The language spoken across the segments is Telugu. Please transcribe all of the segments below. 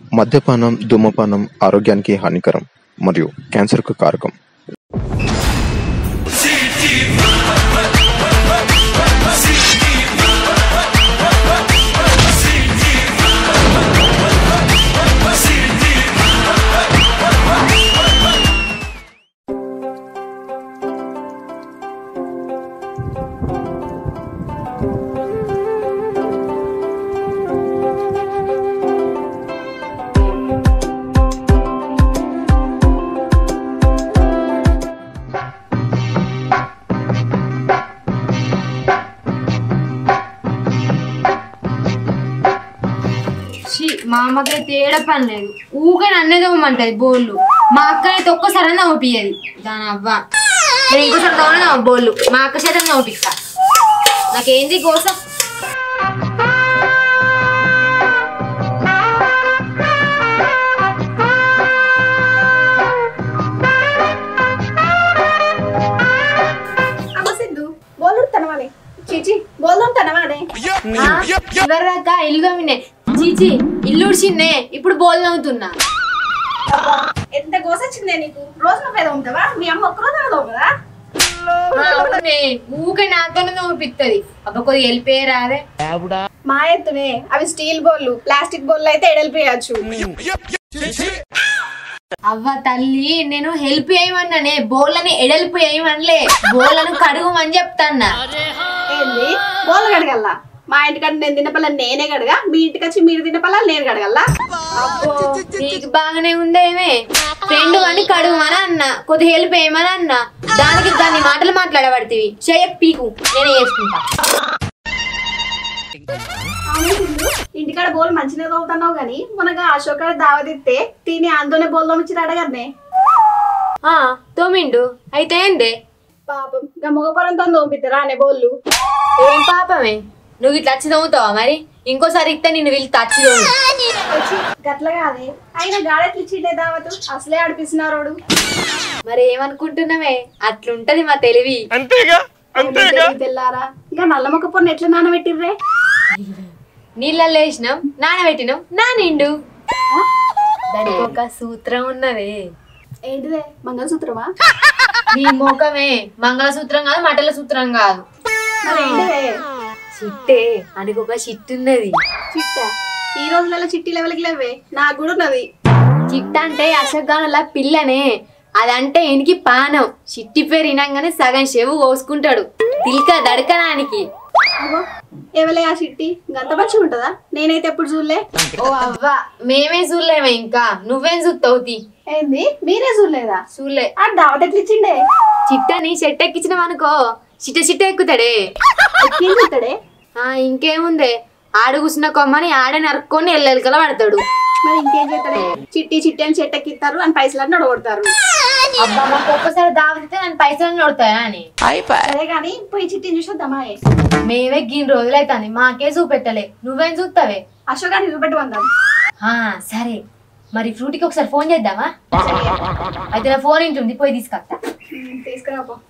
మద్యపానం ధూమపానం ఆరోగ్యానికి హానికరం మరియు క్యాన్సర్కు కారకం ఛీ, మా అమ్మకైతే ఏడ పని లేదు ఊకే నన్నే తవ్వమంటది బోళ్ళు మా అక్క అయితే ఒక్కసారి నవ్వుపియ్యది దాని అవ్వ నేను ఇంకోసారి తవ్వనే బోళ్ళు మా అక్క చేత నవ్వుపిస్తా నాకేంది కోసం అమ్మ సింధు బోలుడు తనవానే చీచి బోల్దాం తనవానే ఇవరదాకా ఇల్లు తోమినే చీచి ఇల్లు ఉడిచిందే ఇప్పుడు బోల్ నవ్వుతున్నా ఎంత గోసొచ్చిందే నీకు రోజు నువ్వు ఏదో ఉంటావా మీ అమ్మ ఒక్కరోజు ఏదో కదా ఆ, అవునే ఊకే నాతోనే నవ్వుపిత్తది అబ్బ కొద్దిగా వెళ్ళిపోయే రాదే మా ఎత్తునే అవి స్టీల్ బోళ్ళు ప్లాస్టిక్ బోళ్ళు అయితే ఎడలిపోయచ్చు అవ్వ తల్లి నేను హెల్ప్ చేయమన్నానే బోళ్ళని ఎడల్పు చేయమనలే బోళ్ళను కడుగుమని చెప్తాన్నా ఏంది బోళ్ళు కడగల్లా మా ఇంటికాడ నేను తిన్న నేనే కడగా మీ ఇంటికి వచ్చి మీరు తిన్న పళ్ళ నేను కడగల్లా అబ్బో నీకు బాగానే ఉందేమే ఫ్రెండ్ అని కడుగుమని అన్న కొద్ది హెల్ప్ చేయమని అన్న దానికి దాన్ని మాటలు మాట్లాడబడితివి చెయ్య పీకు నేనే చేసుకుంటా అవును సింధు, ఇంటికాడ బోల్ మంచిగా తోగుతున్నావు గానీ మనగా అశోక్ గారు దావదిస్తే తిని అందులోనే బోల్ తోమిచ్చి అడగద్నే ఆ తోమిండు అయితే ఏందే పాపం గమ్మగపురంతో తోమిస్తారా అనే బోళ్ళు ఏం పాపమే నువ్వు ఇట్లా వచ్చి తోముతావా మరి ఇంకోసారి ఇస్తే నిన్ను వీళ్ళు తచ్చి తోము వచ్చి గట్ల కాదే అయినా గాడెట్లు ఇచ్చిండే దావతు అసలే ఆడిపిస్తున్నారోడు మరి ఏమనుకుంటున్నావే అట్లుంటది మా తెలివి తెల్లారా ఇంకా నల్ల మొక్క పొన్ను ఎట్లా నానబెట్టిర్రే నీళ్ళల్లో వేసినాం నానబెట్టినాం నానిండు దానికి ఒక సూత్రం ఉన్నదే ఏంటిదే మంగళసూత్రమా నీ ముఖమే మంగళసూత్రం కాదు మటల సూత్రం కాదు మరి ఏంటిదే చిట్టే అనికి ఒక చిట్టు ఉన్నది చిట్ట ఈ రోజులలో చిట్టి లెవెల్కి లేవే నాకు కూడా ఉన్నది చిట్ట అంటే అశోగానుల పిల్లనే అదంటే ఎనికి పానం చిట్టి పేరు వినంగానే సగం చెవు కోసుకుంటాడు తిల్క దడకడానికి అగో ఎవలే ఆ చిట్టి గంత మంచిగా ఉంటుందా నేనైతే ఎప్పుడు చూడలే ఓ అవ్వ మేమే చూడలేమే ఇంకా నువ్వేం చూస్తావు తీ ఏంది మీరే చూడలేదా చూడలే ఆ దావత్ ఎట్లా ఇచ్చిండే చిట్టని చెట్టు ఎక్కించినాం అనుకో చిట్ట చిట్ట ఎక్కుతాడే ఎక్కేం చూస్తాడే ఆ ఇంకేముందే ఆడ కూర్చున్న కొమ్మని ఆడే నరుక్కొని ఎల్లెలకల పడతాడు మరి ఇంకేం చేస్తాడే చిట్టి చిట్టి అని చెట్టు ఎక్కిస్తారు అని పైసలు అన్ని నడగొడతారు అబ్బా మాకు ఒక్కసారి దావతితే నన్ను పైసలు నోడతాయా అని సరే కానీ పోయి చిట్టిని చూసొద్దామా మేమే గిన్ని రోజులైతుంది మాకే చూపెట్టలే నువ్వేం చూస్తావే అశోక్ గారిని చూపెట్టమందాం ఆ సరే మరి ఫ్రూటీకి ఒకసారి ఫోన్ చేద్దామా అయితే నా ఫోన్ ఇంటుంది పోయి తీసుకొస్తా ఉమ్, తీసుకురా పో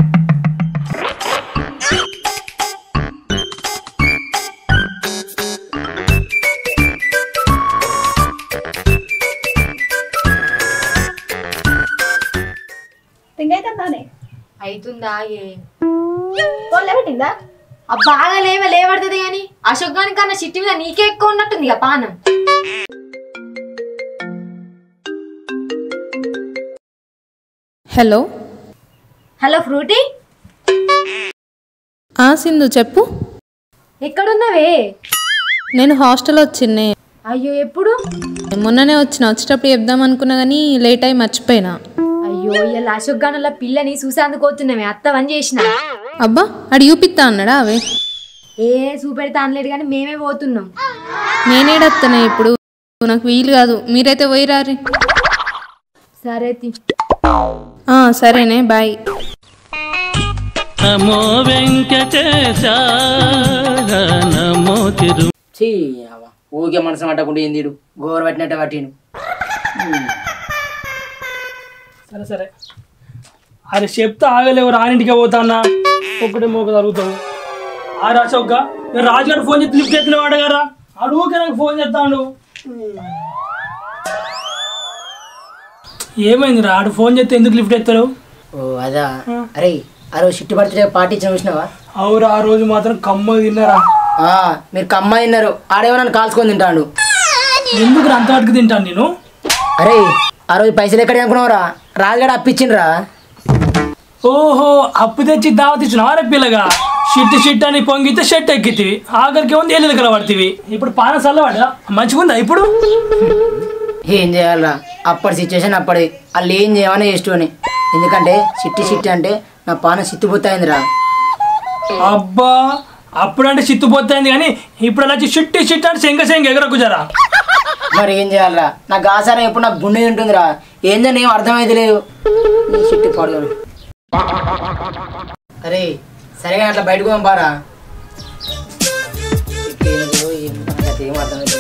రింగ్ అయితే తానే అవుతుందా ఏ ఫోన్ లేబెట్టిందా ఆ బాగా లేవ లేవడుతుంది కానీ అశోక్ గాని కన్నా చిట్టి మీద నీకే ఎక్కువ ఉన్నట్టుంది ఇక పానం హలో హలో ఫ్రూటీ ఆ సింధు చెప్పు ఎక్కడున్నావే నేను హాస్టల్ వచ్చిన్నే అయ్యో ఎప్పుడు మొన్ననే వచ్చిన వచ్చేటప్పుడు చెప్దాం అనుకున్నా కానీ లేట్ అయి మర్చిపోయినా అయ్యో ఇలా అశోక్ గానుల పిల్లని చూసేందుకోతున్నామే అత్తవని చేసిన అబ్బా అడి చూపిస్తా అన్నాడా అవే ఏ చూపెడతా అనలేడు కానీ మేమే పోతున్నాం నేనేడత్తనే ఇప్పుడు నాకు వీలు కాదు మీరైతే పోయిరారి సరే తి ఆ, సరేనే బాయ్ నమో వెంకటేశ నమో తిరు చీ అవ్వ. ఊరికే మనసు పట్టకుండా ఏంది గోరు పట్టినట్టే పట్టిను సరే సరే అరే చెప్తే ఆగలేవు రానింటికే పోతానా ఒక్కటే మోక జరుగుతావు ఆ రాసొక్క నేను రాజుగారు ఫోన్ చేసి లిఫ్ట్ ఎత్తిన వాడగారా అడుగుకే నాకు ఫోన్ చేస్తాడు ఏమైందిరా ఆడు ఫోన్ చేస్తే ఎందుకు లిఫ్ట్ ఎత్తారు ఓ అదా అరే ఆ రోజు షిట్టి బర్త్డే పార్టీ ఇచ్చిన చూసినావా అవురా ఆ రోజు మాత్రం కమ్మ తిన్నారా ఆ, మీరు కమ్మ తిన్నారు ఆడేమో నన్ను కాల్చుకొని తింటాడు ఎందుకు అంత వాటికి తింటాను నేను అరే ఆ రోజు పైసలు ఎక్కడ అనుకున్నావురా రాజుగాడు అప్పించిండ్రా ఓహో అప్పు తెచ్చి దావత్ ఇచ్చిన ఆరే పిల్లగా షిట్ షిట్ అని పొంగితే షెట్ ఎక్కితివి ఆఖరికి ఉంది ఎల్లు కలబడుతుంది ఇప్పుడు పాన చల్లవాడా మంచిగుందా ఇప్పుడు ఏం చేయాలరా అప్పటి సిచ్యువేషన్ అప్పటి వాళ్ళు ఏం చేయమని ఇష్టం అని ఎందుకంటే చిట్టి చిట్టి అంటే నా పాన సిత్తిపోతాయిందిరా అబ్బా అప్పుడంటే చిత్తుపోతుంది కానీ ఇప్పుడు అలా షిట్టి షిట్ అంటే శంగ శంగ ఎగరకుజారా మరి ఏం చేయాలరా నాకు ఆసారం ఎప్పుడు నాకు గుండె ఉంటుందిరా ఏందని ఏం అర్థమైతే లేదు ఈ చిట్టి పడగను అరే సరేగా అట్లా బయటకు పంపారా ఏందో ఏం నాకైతే ఏం అర్థమైతే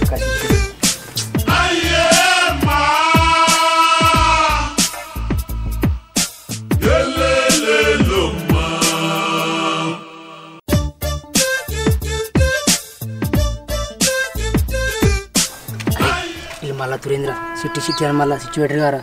వీళ్ళు మళ్ళా తురేంద్ర సిట్టి సిట్టి అని మళ్ళా సిచ్యువేటర్ గారా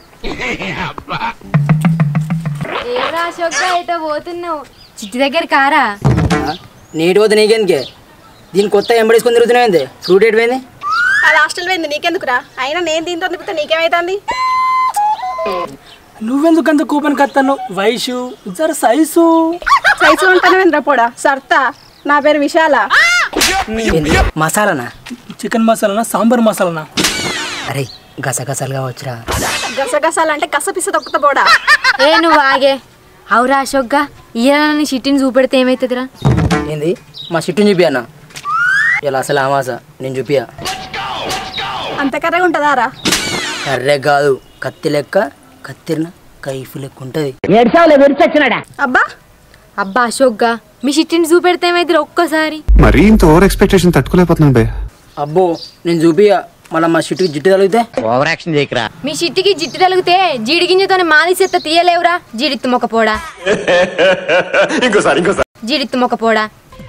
ఏరా అశోక్ ఎటో పోతున్నావు చిట్టి దగ్గర కారా నీటి పోతే నీకెందుకే దీని కొత్త ఎంబడేసుకొని తిరుగుతున్నాయింది ఫ్రూట్ ఎటు పోయింది అది హాస్టల్ పోయింది నీకెందుకురా అయినా నేను దీంతో తిప్పితే నీకేమైతుంది నువ్వెందుకు అంత కూపన్ కత్తాను వయసు జర సైజు సైజు ఉంటాను పోడా సర్తా నా పేరు విశాల ఏంది మసాలానా చికెన్ మసాలానా సాంబార్ మసాలానా అరే గసగసాలుగా వచ్చురా గసగసాలు అంటే కసపిస తొక్కుతా పోడా ఏ నువ్వు ఆగే అవురా అశోక్గా ఇయ్యాలని చిట్టిని చూపెడితే ఏమవుతుందిరా ఏంది మా చిట్టుని చూపియన్నా ఇలా అసలు ఆమాస నేను చూపియా అంత కర్రగా ఉంటుందారా కర్రే కాదు కత్తి లెక్క కత్తిరిన కైఫ్ లెక్క ఉంటుంది అబ్బా అబ్బా అశోక్గా మీ చిట్టిని చూపెడితే ఏమైతుంది ఒక్కసారి మరీ ఇంత ఓవర్ ఎక్స్పెక్టేషన్ తట్టుకోలేకపోతున్నాను బే అబ్బో నేను చూపియా మళ్ళీ మా చిట్టుకి జిట్టు తగిలితే మీ చిట్టికి జిట్టు తలిగితే జీడి గింజతోనే మాలి చెత్త తీయలేవురా జీడిత్తు మొక్కపోడా జీడిత్తు మొక్కపోడా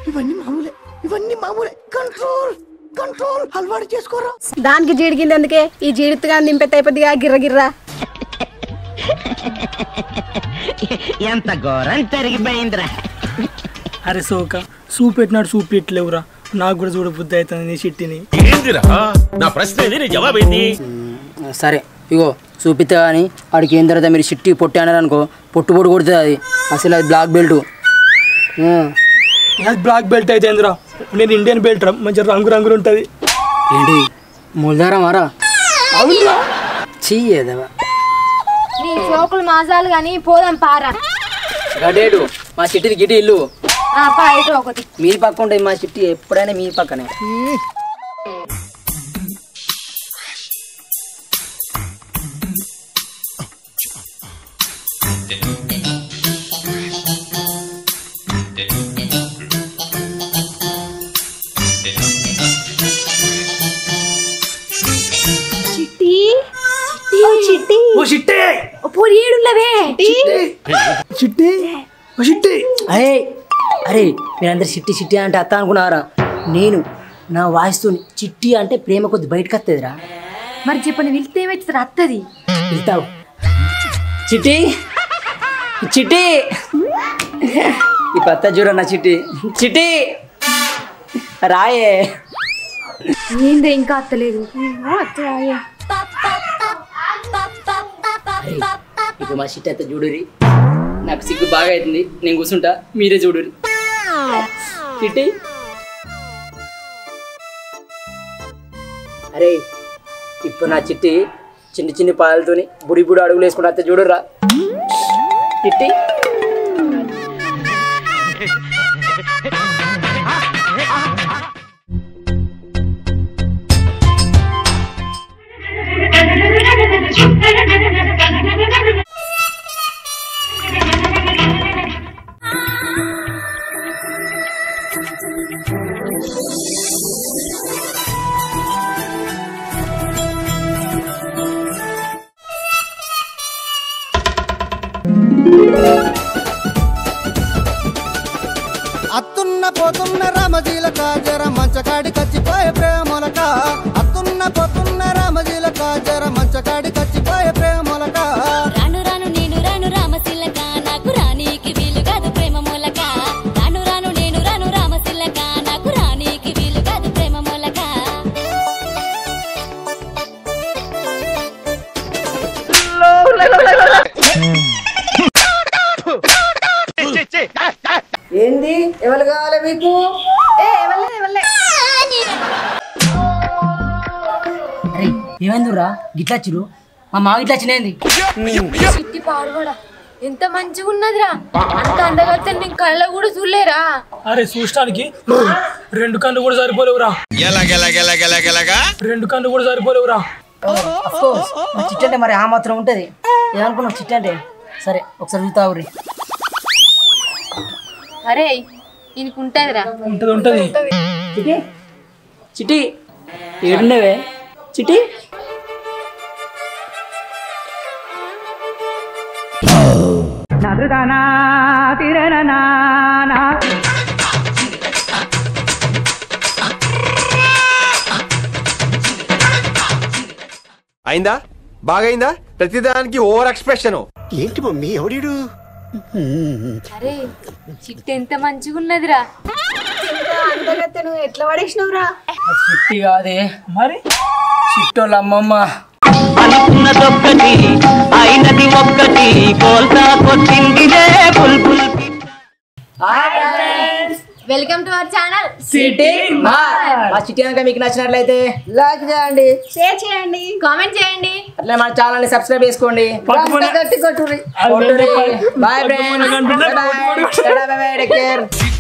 దానికి జీడిగింది ఎందుకే ఈ జీడిత్తుగా నింపెత్తే అయిపోద్దిగా గిర్ర గిర్ర అరే సోక సూప్ పెట్టినాడు సూప్ పెట్టలేవురా నాకు కూడా చూడబుద్ధి అవుతుంది నీ చిట్టిని సరే ఇగో చూపిస్తా కానీ వాడికి ఏం తర్వాత మీరు చిట్టి పొట్టి అన్నారు అనుకో పొట్టు పొట్టు కొడుతుంది అది అసలు అది బ్లాక్ బెల్ట్ అది బ్లాక్ బెల్ట్ అయితే ఏందిరా నేను ఇండియన్ బెల్ట్ రా మంచి రంగు రంగులు ఉంటుంది ఏంటి మూలధారం మారా చెయ్యేదవా నీ సోకులు మాసాలు కానీ పోదాం పారా గడేడు మా చిట్టిది గిటి ఇల్లు ఆ, పా ఇటు ఒకటి మీ పక్క ఉంటుంది మా చిట్టి ఎప్పుడైనా మీ పక్కనే చిట్టి ఓ చిట్టి ఓ చిట్టే పోరి ఏడున్నవే చిట్టి ఓ చిట్టి అరే అరే మీరందరు చిట్టి చిట్టి అంటే అత్త అనుకున్నారా నేను నా వాయిస్తో చిట్టి అంటే ప్రేమ కొద్ది బయటకు వస్తుందిరా మరి చెప్పండి వెళ్తే ఏమవుతుంది అత్తది వెళ్తావు చిట్టి చిట్టి ఈ పత్త చూడన్న చిట్టి చిట్టి రాయే ఏందే ఇంకా అత్తలేదు అరే, ఇప్పుడు మా చిట్టి అయితే చూడురి నాకు సిగ్గు బాగా అవుతుంది నేను కూర్చుంటా మీరే చూడురి చిట్టి అరే ఇప్పుడు నా చిట్టి చిన్ని చిన్ని పాలతోని బుడి బుడి అడుగులు వేసుకుంటా అయితే చూడురా చిట్టి అత్తున్న పోతున్న రామజీలక జర మంచకాడి కచ్చిపోయే ప్రేమలక అత్తున్న పోతున్న రామజీలక జర మంచకాడి కచ్చిపోయే ప్రేమలక ఏమైందిరా గిట్లా వచ్చిరు మా మామ గిట్లా వచ్చినాయింది చిట్టి పాడుకోడా ఎంత మంచిగా ఉన్నదిరా అంత అందగత్తే నేను కళ్ళ కూడా చూడలేరా అరే చూడటానికి రెండు కళ్ళు కూడా సరిపోలేవురా రెండు కళ్ళు కూడా సరిపోలేవురా కోర్స్ చిట్టి అంటే మరి ఆ మాత్రం ఉంటుంది ఏమనుకున్నావు చిట్టి అంటే సరే ఒకసారి చూస్తావు అరే ఈయనకు ఉంటదిరా ఉంటది ఉంటది చిట్టి చిట్టి ఏడున్నవే చిట్టి అయిందా బాగైందా ప్రతిదానికి ఓవర్ ఎక్స్ప్రెషన్ ఏంటి మమ్మీ ఎవడీడు అరే చిట్టి ఎంత మంచిగా ఉన్నదిరా అందగత్తె నువ్వు ఎట్లా పడేసినవురా చిట్టి కాదే మరి చిట్టోళ్ళ అమ్మమ్మ అనుకున్నదొక్కటి అయినది ఒక్కటి కోల్తా కొట్టిందిలే బుల్బుల్ welcome to our channel city మా చిట్టి కనుక మీకు నచ్చినట్లయితే లైక్ చేయండి షేర్ చేయండి కామెంట్ చేయండి అట్లే మన ఛానల్ ని సబ్స్క్రైబ్ చేసుకోండి పట్టుకున్న- bye friends bye bye take care